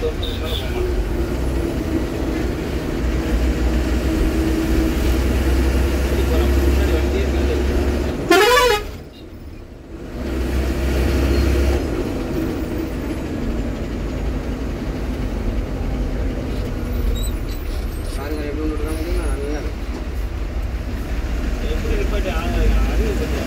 பத்து வருஷத்துக்கு மேல போக மாட்டேன் இப்படி போறோம். முன்னாடி வண்டியே இருக்காது. பாருங்க எப்படி விட்டுருக்காங்க நல்லா எப்படி நிப்பாட்டி ஆ- அறிவு பத்தியா?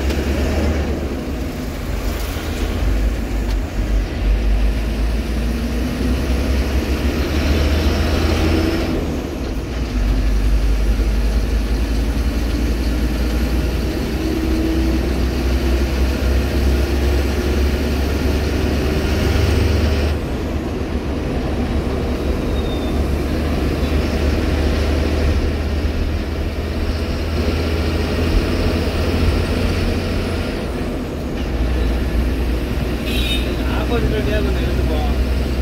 ஆப்போசிட் வண்டியா கொஞ்சம் இழுத்து போவோம்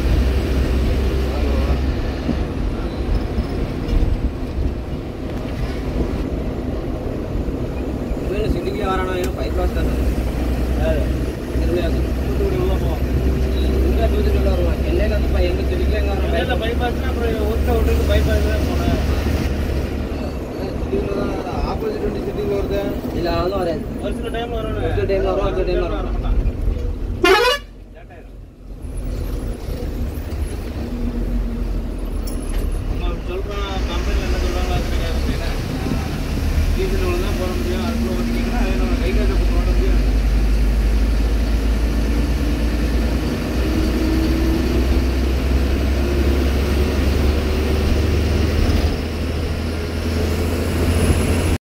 இவன் சிட்டிக்கே வரானா ஏன் பைபாஸ் தானே யாரு? திருவிழாக்கு தூத்துக்குடி உள்ள போவோம் இங்கே தூத்துக்குள்ள வருவான் என்னையில வந்து பையன் எங்க சிட்டிக்கே எங்க இல்ல, வரான் bypassனா அப்புறம் ஊர்ல விட்டுட்டு bypass தான் போனேன். சிட்டிக்குள்ள தான் ஆப்போசிட் வண்டி சிட்டிக்குள்ள வருது இல்லை அதுவும் வராது ஒரு சில time வரும்னு. ஒரு சில time வரும், ஒரு சில time வரும்.